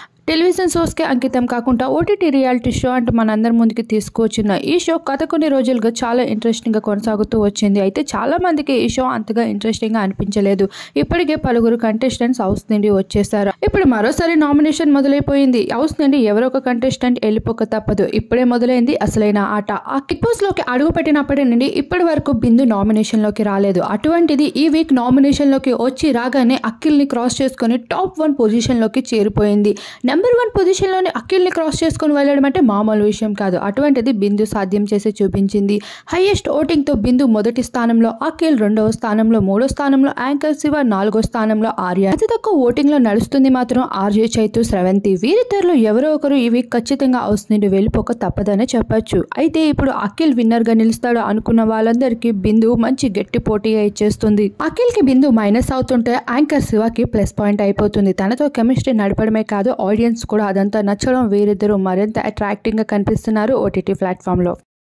television షోస్కే అంకితం కాకుండా OTT reality show అంటూ మనందరి ముందుకి తీసుకువచ్చిన ఈ షో గత కొన్ని రోజులుగా చాలా ఇంట్రెస్టింగ్గా కొనసాగుతూ వచ్చింది అయితే చాలా మందికి ఈ షో అంతగా ఇంట్రెస్టింగ్గా అనిపించలేదు ఇప్పటికే పలువురు కంటెస్టెంట్స్ హౌస్ నుండి వచ్చేసారు ఇప్పుడు మరోసారి నామినేషన్ మొదలైపోయింది హౌస్ నుండి ఎవరో ఒక కంటెస్టెంట్ వెళ్ళిపోక తప్పదు ఇప్పుడే మొదలైంది అసలైన ఆట ఆ కిక్ బాస్ లోకి అడుగు పెట్టినప్పటి నుండి ఇప్పటి వరకు బిందు నామినేషన్ లోకి రాలేదు అటువంటిది ఈ వీక్ నామినేషన్ లోకి వచ్చి రాగానే అఖిల్ ని క్రాస్ చేసుకొని టాప్ వన్ పొజిషన్ లోకి చేరిపోయింది నెంబర్ వన్ పొజిషన్ లోని అఖిల్ ని క్రాస్ చేసుకొని వెళ్ళడం అంటే మామూలు విషయం కాదు అటువంటిది బిందు సాధ్యం చేసి చూపించింది హైయెస్ట్ ఓటింగ్ తో బిందు మొదటి స్థానంలో అఖిల్ రెండవ స్థానంలో మూడో స్థానంలో యాంకర్ శివ నాలుగో స్థానంలో ఆర్య అతి తక్కువ ఓటింగ్ లో నడుస్తుంది మాత్రం ఆర్జే చైతు స్రవంతి వీరిద్దరిలో ఎవరో ఒకరు ఈ వీక్ ఖచ్చితంగా హౌస్ నుండి వెళ్ళిపోక తప్పదనే చెప్పొచ్చు అయితే ఇప్పుడు అఖిల్ విన్నర్ గా నిలుస్తాడు అనుకున్న వాళ్ళందరికీ బిందు మంచి గట్టి పోటీగా ఇచ్చేస్తుంది అఖిల్ కి బిందు మైనస్ అవుతుంటే యాంకర్ శివకి ప్లస్ పాయింట్ అయిపోతుంది తనతో కెమిస్ట్రీ నడపడమే కాదు ఆడియన్స్ కూడా అదంతా నచ్చడం వీరిద్దరూ మరింత అట్రాక్టింగ్ గా కనిపిస్తున్నారు ఓటీటీ ప్లాట్ఫామ్ లో